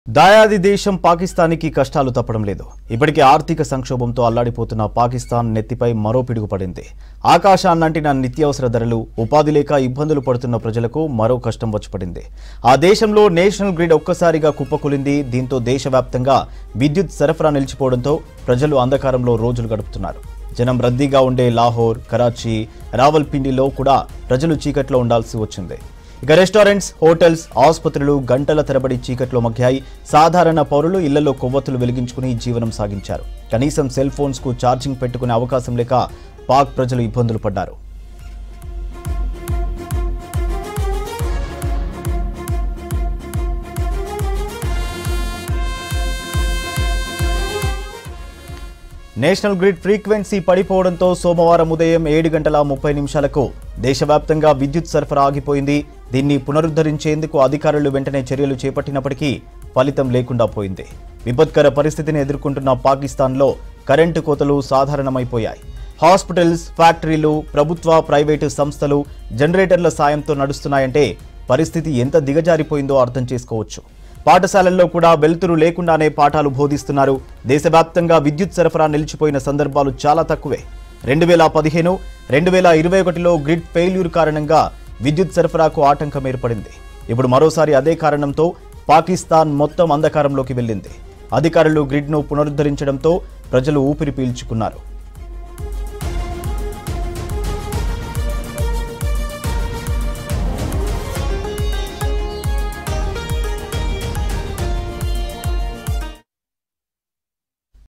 దాయాది దేశం పాకిస్తాన్కి కష్టాలు తప్పడం లేదు ఇప్పటికే ఆర్థిక సంక్షోభంతో అల్లాడిపోతున్న పాకిస్తాన్ నెత్తిపై మరో పిడుగు పడింది ఆకాశాన్నంటిన నిత్యావసర ధరలు ఉపాధి లేక ఇబ్బందులు పడుతున్న ప్రజలకు మరో కష్టం వచ్చిపడింది ఆ దేశంలో నేషనల్ గ్రిడ్ ఒక్కసారిగా కుప్పకూలింది దీంతో దేశవ్యాప్తంగా విద్యుత్ సరఫరా నిలిచిపోవడంతో ప్రజలు అంధకారంలో రోజులు గడుపుతున్నారు జనం రద్దీగా ఉండే లాహోర్ కరాచీ రావల్పిండిలో కూడా ప్రజలు చీకట్లో ఉండాల్సి వచ్చింది ఇక రెస్టారెంట్స్ హోటల్స్ ఆసుపత్రులు గంటల తరబడి చీకట్లో మగ్గాయి సాధారణ పౌరులు ఇళ్లలో కొవ్వొత్తులు వెలిగించుకుని జీవనం సాగించారు కనీసం సెల్ ఫోన్స్ కు ఛార్జింగ్ పెట్టుకునే అవకాశం లేక పాక్ ప్రజలు ఇబ్బందులు పడ్డారు నేషనల్ గ్రిడ్ ఫ్రీక్వెన్సీ పడిపోవడంతో సోమవారం ఉదయం ఏడు గంటల ముప్పై నిమిషాలకు దేశవ్యాప్తంగా విద్యుత్ సరఫరా ఆగిపోయింది దీన్ని పునరుద్ధరించేందుకు అధికారులు వెంటనే చర్యలు చేపట్టినప్పటికీ ఫలితం లేకుండా పోయింది విపత్కర పరిస్థితిని ఎదుర్కొంటున్న పాకిస్తాన్లో కరెంటు కోతలు సాధారణమైపోయాయి హాస్పిటల్స్ ఫ్యాక్టరీలు ప్రభుత్వ ప్రైవేటు సంస్థలు జనరేటర్ల సాయంతో నడుస్తున్నాయంటే పరిస్థితి ఎంత దిగజారిపోయిందో అర్థం చేసుకోవచ్చు పాఠశాలల్లో కూడా వెలుతురు లేకుండానే పాఠాలు బోధిస్తున్నారు దేశవ్యాప్తంగా విద్యుత్ సరఫరా నిలిచిపోయిన సందర్భాలు చాలా తక్కువే రెండు వేల పదిహేను రెండు వేల ఇరవై ఒకటిలో గ్రిడ్ ఫెయిల్యూర్ కారణంగా విద్యుత్ సరఫరాకు ఆటంకం ఏర్పడింది ఇప్పుడు మరోసారి అదే కారణంతో పాకిస్తాన్ మొత్తం అంధకారంలోకి వెళ్ళింది అధికారులు గ్రిడ్ను పునరుద్ధరించడంతో ప్రజలు ఊపిరి పీల్చుకున్నారు